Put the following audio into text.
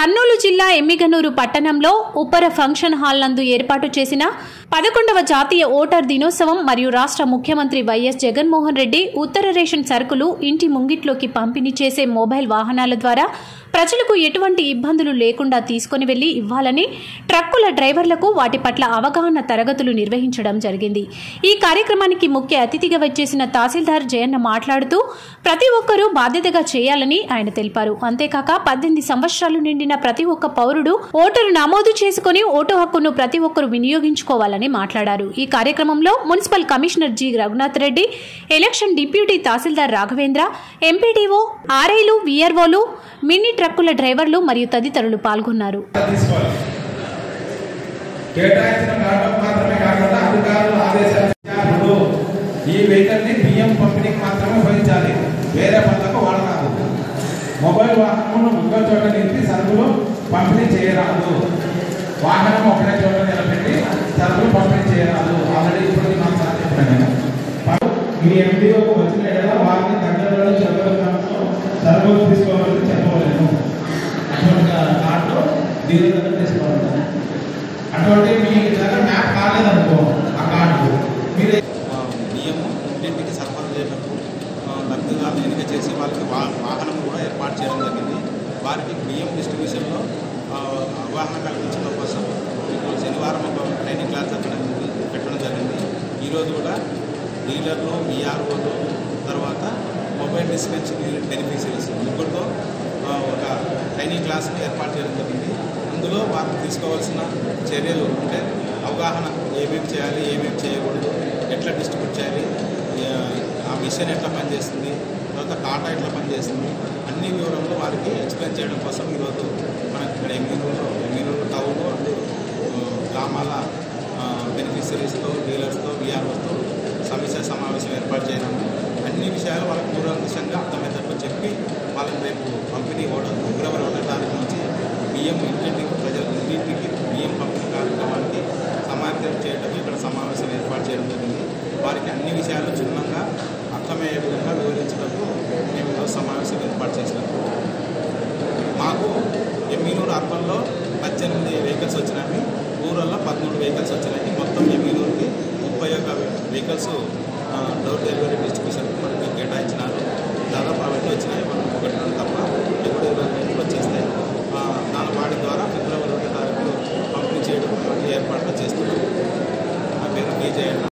కర్నూలు జిల్లా ఎమ్మిగనూరు పట్టణంలో Uppara function hall నందు ఏర్పాటు చేసిన పదకొండవ జాతీయ ఓటర్ దినోత్సవం మరియు రాష్ట్ర ముఖ్యమంత్రి వైఎస్ జగన్మోహన్ రెడ్డి ఉత్తర రేషన్ సరుకులు ఇంటి ముంగిట్లోకి పంపిణీ చేసే మొబైల్ వాహనాల ద్వారా ప్రజలకు ఎటువంటి ఇబ్బందులు లేకుండా తీసుకుని వెళ్లి ఇవ్వాలని ట్రక్కుల డ్రైవర్లకు వాటి పట్ల అవగాహన తరగతులు నిర్వహించడం జరిగింది ఈ కార్యక్రమానికి ముఖ్య అతిథిగా వచ్చేసిన తహసీల్దార్ జయన్న మాట్లాడుతూ ప్రతి ఒక్కరూ బాధ్యతగా చేయాలని ఆయన తెలిపారు అంతేకాక పద్దెనిమిది సంవత్సరాలు నిండిన ప్రతి ఒక్క పౌరుడు ఓటరు నమోదు చేసుకుని ఓటు హక్కును ప్రతి ఒక్కరూ వినియోగించుకోవాలని మాట్లాడారు ఈ కార్యక్రమంలో municipal commissioner G Raghunath Reddy election deputy tahsildar Raghavendra MPDO ఆర్ఐలు వీఆర్ఓలు మినీ ట్రక్కుల డ్రైవర్లు మరియు తదితరులు పాల్గొన్నారు తీసుకోవాలి కేటాయించిన కార్డు మాత్రమే కాకుండా అధికారుల ఆదేశాలు ఇచ్చారు. ఈ వెహికల్ ని బియ్యం పంపిణీకి మాత్రమే ఉపయోగించాలి వేరే పనులకు వాడరాదు మొబైల్ వాహనమును ఒక్క చోట నిలిపి సరుకులు పంపిణీ చేయరాదు వాహనం ఒకటే చోట నిలబెట్టి సరుకులు పంపిణీ చేయరాదు ఆల్రెడీ ఇప్పుడు మనం సార్ చెప్పాను నేను. మీ ఎంపీఓకు వచ్చిన ఎడల వారిని దగ్గరలో చెప్పగలుగుతాము సరుకులు తీసుకోవాలని చెప్పవలేను అటువంటి కార్డు దీని దగ్గర తీసుకోవాలి అటువంటి మీ దగ్గర మ్యాప్ కాలేదనుకో ఆ కార్డు మీరే ఆ, బియ్యము ఇంటింటికి సరఫరా చేయటకు ఆ, లబ్ధిదారులను ఎన్నిక చేసి వాళ్ళకి వా వాహనం కూడా ఏర్పాటు చేయడం జరిగింది వారికి బియ్యం డిస్ట్రిబ్యూషన్లో ఆ, అవగాహన కల్పించడం కోసం ఇప్పుడు శనివారం ఒక ట్రైనింగ్ క్లాస్ పెట్టడం జరిగింది- పెట్టడం జరిగింది ఈరోజు కూడా డీలర్లు బీఆర్ఓలు తర్వాత మొబైల్ డిస్పెన్సరీ బెనిఫిషరీస్ ముగ్గురితో ఆ, ఒక ట్రైనింగ్ క్లాస్ని ఏర్పాటు చేయడం జరిగింది అందులో వారు తీసుకోవాల్సిన చర్యలు అంటే అవగాహన ఏమేమి చేయాలి ఏమేమి చేయకూడదు ఎట్లా డిస్ట్రిబ్యూట్ చేయాలి ఆ, ఆ మిషన్ ఎట్లా పనిచేస్తుంది తర్వాత టాటా ఎట్లా పనిచేస్తుంది అన్ని వివరంలో వారికి ఎక్స్ప్లెయిన్ చేయడం కోసం ఈరోజు మనకి ఇక్కడ ఎమ్మెల్యూరు ఎమ్మెల్యూరు టౌన్ అండ్ ఆ, గ్రామాల బెనిఫిషరీస్తో డీలర్స్తో బీఆర్ఓస్తో సమీక్ష సమావేశం ఏర్పాటు చేయడం అన్ని విషయాలు వాళ్ళకి పూర్వంశంగా అర్థమయ్యేటట్లు చెప్పి వాళ్ళకి రేపు పంపిణీ కూడా ఫిబ్రవరి ఒకటో తారీఖు నుంచి బియ్యం ఇంటింటికి ప్రజలు ఇంటింటికి బియ్యం పంపిణీ కార్యక్రమానికి సమాచారం చేయడం ఇక్కడ సమావేశం ఏర్పాటు చేయడం జరిగింది వారికి అన్ని విషయాలు క్షుణ్ణంగా అర్థమయ్యే విధంగా వివరించడానికి మేము ఈరోజు సమావేశం ఏర్పాటు చేసినాము మాకు ఎమ్మినూరు అర్బన్లో పద్దెనిమిది వెహికల్స్ వచ్చినాయి రూరల్లో పదమూడు వెహికల్స్ వచ్చినాయి మొత్తం ఎమ్మినూరుకి ముప్పై ఒక్క వెహికల్స్ డోర్ డెలివరీ డిస్ట్రిబ్యూషన్